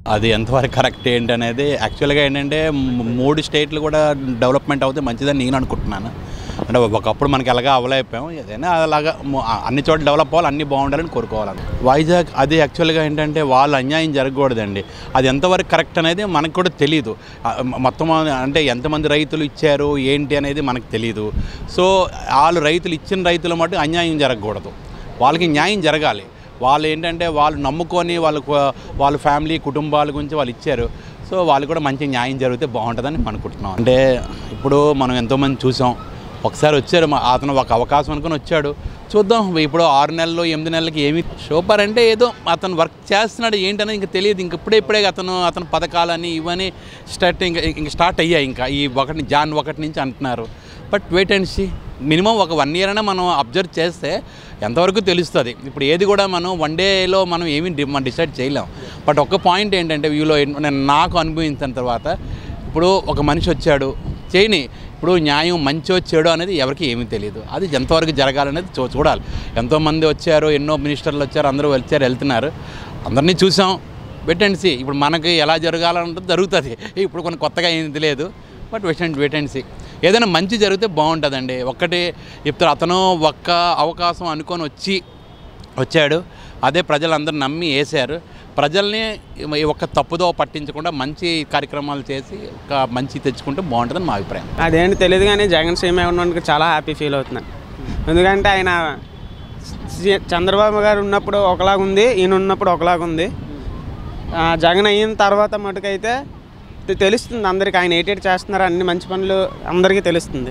అది ఎంతవరకు కరెక్ట్ ఏంటి అనేది యాక్చువల్గా ఏంటంటే మ్- మూడు స్టేట్లు కూడా డెవలప్మెంట్ అవుతే మంచిదని నేను అనుకుంటున్నాను అంటే ఒకప్పుడు మనకి ఎలాగా అవలైపోయాం ఏదైనా అలాగా మ- అన్ని చోట్ల డెవలప్ అవ్వాలి అన్ని బాగుండాలని కోరుకోవాలని వైజాగ్ అది యాక్చువల్గా ఏంటంటే వాళ్ళు అన్యాయం జరగకూడదండి అది ఎంతవరకు కరెక్ట్ అనేది మనకు కూడా తెలియదు ఆ, మ- మొత్తం అంటే ఎంతమంది రైతులు ఇచ్చారు ఏంటి అనేది మనకు తెలియదు సో వాళ్ళు రైతులు ఇచ్చిన రైతుల మటు అన్యాయం జరగకూడదు వాళ్ళకి న్యాయం జరగాలి వాళ్ళు ఏంటంటే వాళ్ళు నమ్ముకొని వాళ్ళకు వాళ్ళ ఫ్యామిలీ కుటుంబాల గురించి వాళ్ళు ఇచ్చారు సో వాళ్ళు కూడా మంచి న్యాయం జరిగితే బాగుంటుందని మనం అనుకుంటున్నాం అంటే ఇప్పుడు మనం ఎంతోమంది చూసాం ఒకసారి వచ్చారు మా అతను ఒక అవకాశం అనుకుని వచ్చాడు చూద్దాం ఇప్పుడు ఆరు నెలలు ఎనిమిది నెలలకి ఏమి సూపర్ అంటే ఏదో అతను వర్క్ చేస్తున్నాడు ఏంటనేది ఇంకా తెలియదు ఇంక ఇప్పుడే ఇప్పుడే అతను అతను పథకాలని ఇవన్నీ స్టార్ట్ ఇంకా ఇంక స్టార్ట్ అయ్యాయి ఇంకా ఈ ఒకటి జాన్ ఒకటి నుంచి అంటున్నారు but wait and see minimum ఒక వన్ ఇయర్ అయినా మనం అబ్జర్వ్ చేస్తే ఎంతవరకు తెలుస్తుంది ఇప్పుడు ఏది కూడా మనం వన్ డేలో మనం ఏమీ డి- మనం డిసైడ్ చేయలేం బట్ ఒక పాయింట్ ఏంటంటే వ్యూలో నేను నాకు అనుభవించిన తర్వాత ఇప్పుడు ఒక మనిషి వచ్చాడు చేయని ఇప్పుడు న్యాయం మంచో చెడు అనేది ఎవరికి ఏమీ తెలియదు అది ఎంతవరకు జరగాలనేది చూ చూడాలి ఎంతోమంది వచ్చారు ఎన్నో మినిస్టర్లు వచ్చారు అందరూ వచ్చారు వెళ్తున్నారు అందరినీ చూసాం వెయిట్ సి ఇప్పుడు మనకి ఎలా జరగాలంటే జరుగుతుంది ఇప్పుడు కొన్ని కొత్తగా ఏం తెలియదు but wait and wait and see ఏదైనా మంచి జరిగితే బాగుంటుందండి ఒక్కటి చెప్తారు అతను ఒక్క అవకాశం అనుకొని వచ్చి వచ్చాడు అదే ప్రజలందరూ నమ్మి వేశారు ప్రజల్ని ఈ ఒక్క తప్పుదో పట్టించకుండా మంచి కార్యక్రమాలు చేసి ఒక మంచి తెచ్చుకుంటే బాగుంటుందని మా అభిప్రాయం అదేంటి తెలియదు కానీ జగన్ సీఎం ఉన్నందుకు చాలా హ్యాపీ ఫీల్ అవుతున్నాను ఎందుకంటే ఆయన సి- చంద్రబాబు గారు ఉన్నప్పుడు ఒకలాగా ఉంది ఈయన ఉన్నప్పుడు ఒకలాగా ఉంది ఆ, జగన్ అయిన తర్వాత మటుకైతే తె- తెలుస్తుంది అందరికీ ఆయన ఏటేటి చేస్తున్నారు అన్ని మంచి పనులు అందరికీ తెలుస్తుంది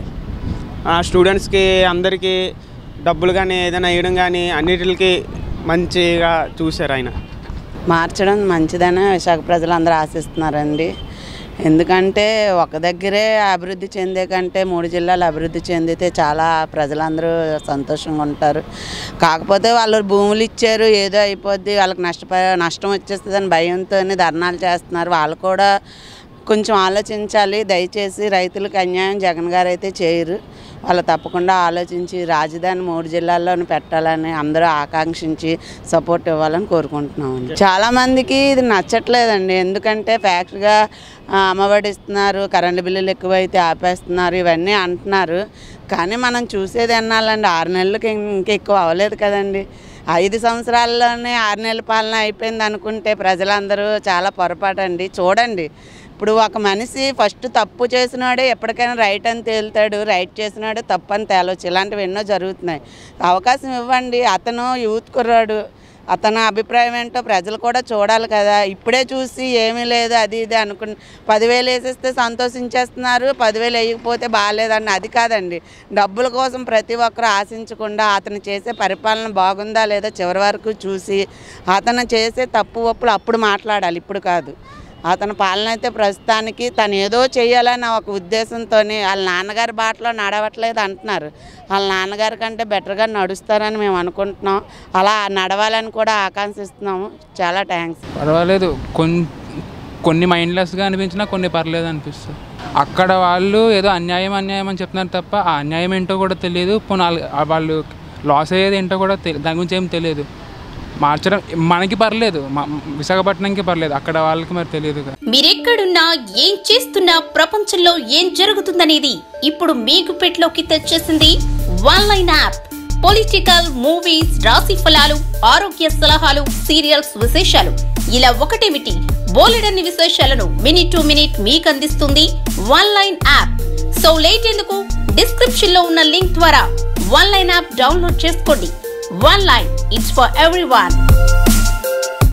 ఆ, స్టూడెంట్స్కి అందరికీ డబ్బులు కానీ ఏదైనా వేయడం కానీ అన్నిటికి మంచిగా చూశారు ఆయన మార్చడం మంచిదని విశాఖ ప్రజలందరూ ఆశిస్తున్నారండి ఎందుకంటే ఒక దగ్గరే అభివృద్ధి చెందే కంటే మూడు జిల్లాలు అభివృద్ధి చెందితే చాలా ప్రజలందరూ సంతోషంగా ఉంటారు కాకపోతే వాళ్ళు భూములు ఇచ్చారు ఏదో అయిపోద్ది వాళ్ళకి నష్టప నష్టం వచ్చేస్తుందని భయంతో ధర్నాలు చేస్తున్నారు వాళ్ళు కూడా కొంచెం ఆలోచించాలి దయచేసి రైతులకు అన్యాయం జగన్ గారు అయితే చేయరు వాళ్ళు తప్పకుండా ఆలోచించి రాజధాని మూడు జిల్లాల్లోనూ పెట్టాలని అందరూ ఆకాంక్షించి సపోర్ట్ ఇవ్వాలని కోరుకుంటున్నామండి చాలామందికి ఇది నచ్చట్లేదండి ఎందుకంటే ఫ్యాక్టరీగా అమ్మఒడి ఇస్తున్నారు కరెంటు బిల్లులు ఎక్కువైతే ఆపేస్తున్నారు ఇవన్నీ అంటున్నారు కానీ మనం చూసేది ఎన్నాలండి ఆరు నెలలకి ఇంకా ఎక్కువ అవ్వలేదు కదండి ఐదు సంవత్సరాల్లోనే ఆరు నెలల పాలన అయిపోయింది అనుకుంటే ప్రజలందరూ చాలా పొరపాటు అండి చూడండి ఇప్పుడు ఒక మనిషి ఫస్ట్ తప్పు చేసినాడే ఎప్పటికైనా రైట్ అని తేలుతాడు రైట్ చేసినాడే తప్పు అని తేలవచ్చు ఇలాంటివి ఎన్నో జరుగుతున్నాయి అవకాశం ఇవ్వండి అతను యూత్ కుర్రాడు అతని అభిప్రాయం ఏంటో ప్రజలు కూడా చూడాలి కదా ఇప్పుడే చూసి ఏమీ లేదు అది ఇది అనుకు పదివేలు వేసేస్తే సంతోషించేస్తున్నారు పదివేలు వేయకపోతే బాగాలేదండి అది కాదండి డబ్బుల కోసం ప్రతి ఒక్కరు ఆశించకుండా అతను చేసే పరిపాలన బాగుందా లేదా చివరి వరకు చూసి అతను చేసే తప్పు ఒప్పులు అప్పుడు మాట్లాడాలి ఇప్పుడు కాదు అతని పాలన అయితే ప్రస్తుతానికి తను ఏదో చేయాలని ఒక ఉద్దేశంతో వాళ్ళ నాన్నగారి బాటలో నడవట్లేదు అంటున్నారు వాళ్ళ నాన్నగారి కంటే బెటర్గా నడుస్తారని మేము అనుకుంటున్నాం అలా నడవాలని కూడా ఆకాంక్షిస్తున్నాము చాలా థ్యాంక్స్ పర్వాలేదు కొన్ని కొన్ని మైండ్లెస్గా అనిపించినా కొన్ని పర్లేదు అనిపిస్తుంది అక్కడ వాళ్ళు ఏదో అన్యాయం అన్యాయం అని చెప్తున్నారు తప్ప ఆ అన్యాయం ఏంటో కూడా తెలియదు పోనీ వాళ్ళ- ఆ వాళ్ళు లాస్ అయ్యేది ఏంటో కూడా తెలి దాని గురించి ఏం తెలియదు మార్చడం మనకి పర్లేదు మా- విశాఖపట్నంకి పర్లేదు అక్కడ వాళ్ళకి మరి తెలియదు కదా మీరెక్కడున్నా ఏం చేస్తున్నా ప్రపంచంలో ఏం జరుగుతుందనేది ఇప్పుడు మీ గుప్పెట్లోకి తెచ్చేసింది one line app political movies రాశి ఫలాలు ఆరోగ్య సలహాలు సీరియల్స్ విశేషాలు ఇలా ఒకటేమిటి బోలెడన్ని విశేషాలను మినిట్ టు మినిట్ మీకు అందిస్తుంది one line app so late ఎందుకు డిస్క్రిప్షన్ లో ఉన్న లింక్ ద్వారా వన్ లైన్ యాప్ డౌన్లోడ్ చేసుకోండి one line it's for every